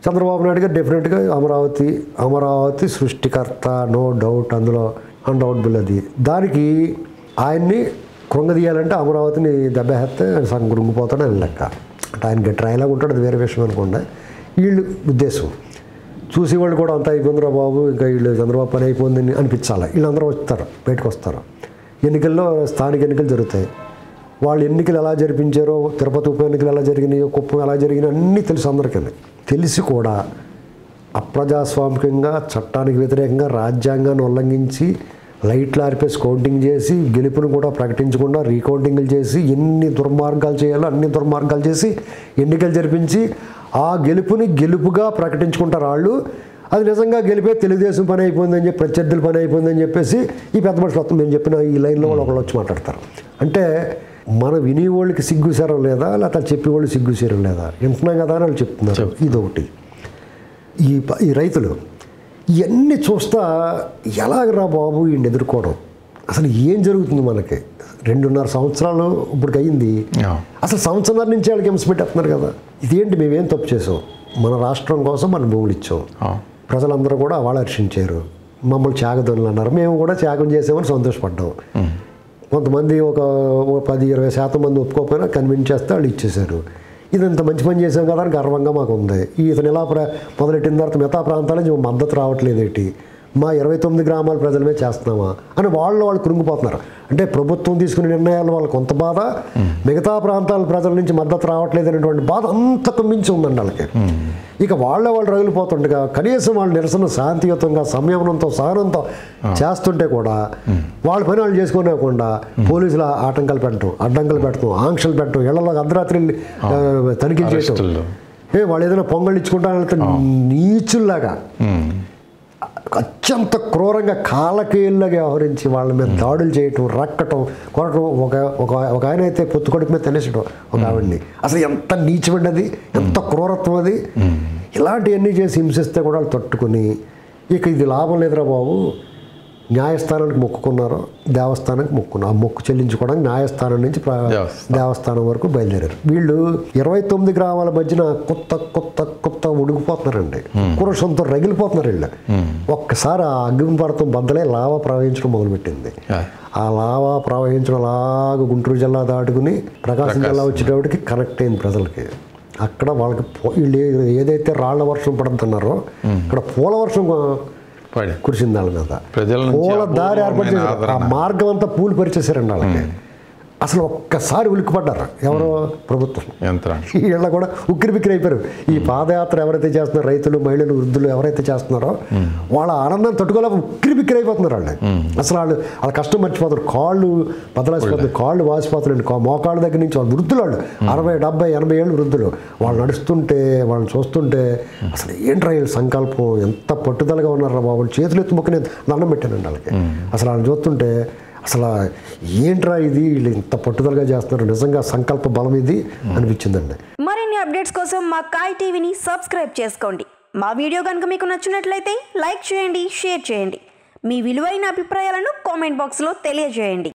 చంద్రబాబు నాయుడు గారు డెఫినెట్గా అమరావతి అమరావతి సృష్టికర్త నో డౌట్ అందులో అన్డౌటబుల్ అది దానికి ఆయన్ని కృంగదీయాలంటే అమరావతిని దెబ్బేస్తే ఆయన సగం కృంగిపోతాడు అని లెక్క అంటే ఆయన గట్టి రాయలాగా ఉంటాడు అది వేరే విషయం అనుకోండి వీళ్ళు ఉద్దేశం చూసేవాళ్ళు కూడా అంతా అయిపోయిందిరా బాబు ఇంకా వీళ్ళు చంద్రబాబు పని అయిపోయిందని అనిపించాలి వీళ్ళందరూ వస్తారు బయటకు వస్తారు ఎన్నికల్లో స్థానిక ఎన్నికలు జరుగుతాయి వాళ్ళు ఎన్నికలు ఎలా జరిపించారో తిరుపతి ఉప ఎన్నికలు ఎలా జరిగినాయో కుప్పం ఎలా జరిగినాయో అన్నీ తెలుసు అందరికీ తెలిసి కూడా అప్రజాస్వామికంగా చట్టానికి వ్యతిరేకంగా రాజ్యాంగాన్ని ఉల్లంఘించి లైట్లు ఆర్పేసి కౌంటింగ్ చేసి గెలుపును కూడా ప్రకటించకుండా రీకౌంటింగ్లు చేసి ఎన్ని దుర్మార్గాలు చేయాలో అన్ని దుర్మార్గాలు చేసి ఎన్నికలు జరిపించి ఆ గెలుపుని గెలుపుగా ప్రకటించుకుంటారు వాళ్ళు అది నిజంగా గెలిపే తెలుగుదేశం పని అయిపోయిందని చెప్పి ప్రత్యర్థుల పని అయిపోయిందని చెప్పేసి ఈ పెద్ద మనుషులు మొత్తం మేము చెప్పిన ఈ లైన్లో వాళ్ళు ఒకళ్ళు వచ్చి మాట్లాడతారు అంటే మన వినేవాళ్ళకి సిగ్గుసేరం లేదా లేకపోతే చెప్పేవాళ్ళు సిగ్గుసేరం లేదా వింటున్నాం కదా అని వాళ్ళు చెప్తున్నారు ఇదొకటి ఈ ప- ఈ రైతులు ఇవన్నీ చూస్తా ఎలాగరా బాబు ఈయన ఎదుర్కోవడం అసలు ఏం జరుగుతుంది మనకి రెండున్నర సంవత్సరాలు ఇప్పటికి అయింది అసలు సంవత్సరాల నుంచి వాళ్ళకి హింస పెట్టేస్తున్నారు కదా ఇదేంటి మేమేం తప్పు చేసాం మన రాష్ట్రం కోసం మనం భూములు ఇచ్చాం ప్రజలందరూ కూడా వాళ్ళు హర్షించారు మమ్మల్ని త్యాగదనులు అన్నారు మేము కూడా త్యాగం చేసామని సంతోషపడ్డాం కొంతమంది ఒక ఒక పది ఇరవై శాతం మంది ఒప్పుకోకపోయినా కన్విన్స్ చేస్తే వాళ్ళు ఇచ్చేశారు ఇది ఇంత మంచి పని చేసాం కదా అని గర్వంగా మాకు ఉంది ఈ ఇతను ఇలా ప్ర మొదలెట్టిన తర్వాత మిగతా ప్రాంతాల నుంచి మద్దతు రావట్లేదు ఏంటి మా ఇరవై తొమ్మిది గ్రామాల ప్రజలమే చేస్తున్నామా అని వాళ్ళు వాళ్ళు కృంగిపోతున్నారు అంటే ప్రభుత్వం తీసుకునే నిర్ణయాలు వాళ్ళకి కొంత బాధ మిగతా ప్రాంతాల ప్రజల నుంచి మద్దతు రావట్లేదు అనేటువంటి బాధ అంతకు మించి ఉందండి వాళ్ళకి ఇక వాళ్ళ వాళ్ళు రగిలిపోతుండగా కనీసం వాళ్ళు నిరసన శాంతియుతంగా సంయమనంతో సహనంతో చేస్తుంటే కూడా వాళ్ళ పని వాళ్ళు చేసుకోలేకుండా పోలీసులు ఆటంకాలు పెట్టడం అడ్డంకులు పెట్టడం ఆంక్షలు పెట్టడం ఇళ్లలో అర్ధరాత్రి వెళ్ళి, ఆ, తనిఖీలు చేయటం అరెస్టులు. ఏ వాళ్ళు ఏదైనా పొంగళ్ళు ఇచ్చుకుంటా వెళ్తే నీచుల్లాగా అత్యంత క్రూరంగా కాలకేళ్ళగా వ్యవహరించి వాళ్ళ మీద దాడులు చేయటం రక్కటం కొరటం ఒక ఒక ఒక ఆయన అయితే పొత్తు కొడుకు మీద తినేసడం ఒక ఆవిడ్ని అసలు ఎంత నీచమండి అది ఎంత క్రూరత్వం అది ఇలాంటివన్నీ చేసి హింసిస్తే కూడా వాళ్ళు తట్టుకుని ఇక ఇది లాభం లేదురా బాబు న్యాయస్థానానికి మొక్కుకున్నారు దేవస్థానానికి మొక్కున్నారు ఆ మొక్కు చెల్లించుకోవడానికి న్యాయస్థానం నుంచి ప్ర- దేవస్థానం. దేవస్థానం వరకు బయలుదేరారు వీళ్ళు ఇరవై తొమ్మిది గ్రామాల మధ్యన కొత్త కొత్త కొత్త ఉడికిపోతున్నారండి కురసంతో రగిలిపోతున్నారు వీళ్ళు ఒక్కసారి ఆ అగ్ని పడతం బద్దలే లావా ప్రవహించడం మొదలుపెట్టింది ఆ లావా ప్రవహించడం అలాగ గుంటూరు జిల్లా దాటుకుని ప్రకాశం జిల్లా వచ్చేటప్పటికి కనెక్ట్ అయింది ప్రజలకి అక్కడ వాళ్ళకి పో- వీళ్ళు ఏ- ఏదైతే రాళ్ల వర్షం పడుతున్నారో అక్కడ పూల వర్షం పడి కురిసింది వాళ్ళ మీద ప్రజల నుంచి పూల దారి ఏర్పాటు అపూర్వమైన చేశారు ఆ ఆదరణ. మార్గం అంతా పూలు పరిచేశారండి వాళ్ళకి అసలు ఒక్కసారి ఉలిక్కిపడ్డారు ఎవరో ప్రభుత్వం యంత్రాంగం వీళ్ళ కూడా ఉక్కిరి బిక్కిరి అయిపోయారు ఈ పాదయాత్ర ఎవరైతే చేస్తున్నారో రైతులు మహిళలు వృద్ధులు ఎవరైతే చేస్తున్నారో వాళ్ళ ఆనందం తట్టుకోలేక ఉక్కిరి బిక్కిరి అయిపోతున్నారు వాళ్ళు అసలు వాళ్ళు వాళ్ళ కష్టం మర్చిపోతారు కాళ్ళు బదలాసిపోతుంది కాళ్ళు వాసిపోతున్నాయండి కా- మోకాళ్ళ దగ్గర నుంచి వాళ్ళు వృద్ధులు వాళ్ళు అరవై డెబ్బై ఎనభై ఏళ్ళు వృద్ధులు వాళ్ళు నడుస్తుంటే వాళ్ళని చూస్తుంటే అసలు ఏంట్రా వీళ్ళ సంకల్పం ఎంత పట్టుదలగా ఉన్నారా బాబు వాళ్ళు చేతులు ఎత్తి మొక్క నేను దండం పెట్టానండి వాళ్ళకి అసలు వాళ్ళని చూస్తుంటే అసలు ఏంట్రా ఇది వీళ్ళు ఇంత పట్టుదలగా చేస్తున్నారు నిజంగా సంకల్ప బలం ఇది అనిపించిందండి మరిన్ని అప్డేట్స్ కోసం మా కాయ్ టీవీని సబ్స్క్రైబ్ చేసుకోండి మా వీడియో కనుక మీకు నచ్చినట్లయితే లైక్ చేయండి షేర్ చేయండి మీ విలువైన అభిప్రాయాలను కామెంట్ బాక్స్లో తెలియజేయండి